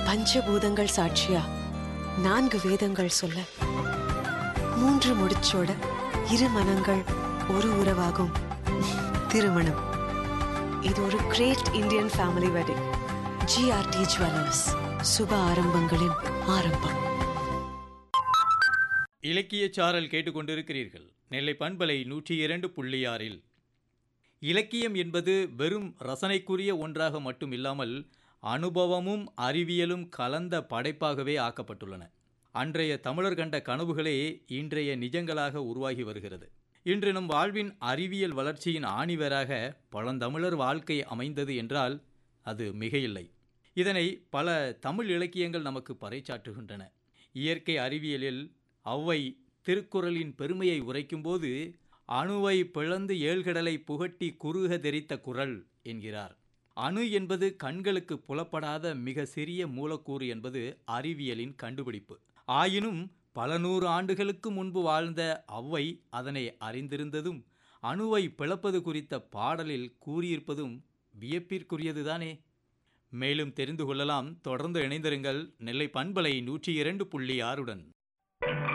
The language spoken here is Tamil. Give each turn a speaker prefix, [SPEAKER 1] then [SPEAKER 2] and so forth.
[SPEAKER 1] பஞ்சபூதங்கள் சாட்சியா நான்கு வேதங்கள் சொல்ல மூன்று முடிச்சோட இரு மனங்கள் ஒரு உறவாகும் திருமணம் இது ஒரு great Indian family wedding GRT jewellers சுப ஆரம்பங்களின் ஆரம்பம்
[SPEAKER 2] இலக்கியச் சாரல் கேட்டுக்கொண்டிருக்கிறீர்கள் நெல்லை பண்பலை நூற்றி இரண்டு புள்ளி ஆறில் இலக்கியம் என்பது வெறும் ரசனைக்குரிய ஒன்றாக மட்டும் இல்லாமல் அனுபவமும் அறிவியலும் கலந்த படைப்பாகவே ஆக்கப்பட்டுள்ளன அன்றைய தமிழர் கண்ட கனவுகளே இன்றைய நிஜங்களாக உருவாகி வருகிறது இன்று நம் வாழ்வின் அறிவியல் வளர்ச்சியின் ஆணிவராக பழந்தமிழர் வாழ்க்கை அமைந்தது என்றால் அது மிகையில்லை இதனை பல தமிழ் இலக்கியங்கள் நமக்கு பறைசாற்றுகின்றன இயற்கை அறிவியலில் ஔவை திருக்குறளின் பெருமையை உரைக்கும்போது அணுவை பிளந்து ஏழ்கடலை புகட்டி குறுக தெரித்த குரல் என்கிறார் அணு என்பது கண்களுக்கு புலப்படாத மிக சிறிய மூலக்கூறு என்பது அறிவியலின் கண்டுபிடிப்பு ஆயினும் பல நூறு ஆண்டுகளுக்கு முன்பு வாழ்ந்த ஔவை அதனை அறிந்திருந்ததும் அணுவை பிளப்பது குறித்த பாடலில் கூறியிருப்பதும் வியப்பிற்குரியதுதானே மேலும் தெரிந்து கொள்ளலாம் தொடர்ந்து இணைந்திருங்கள் நெல்லை பண்பலை நூற்றி இரண்டு புள்ளி ஆறுடன்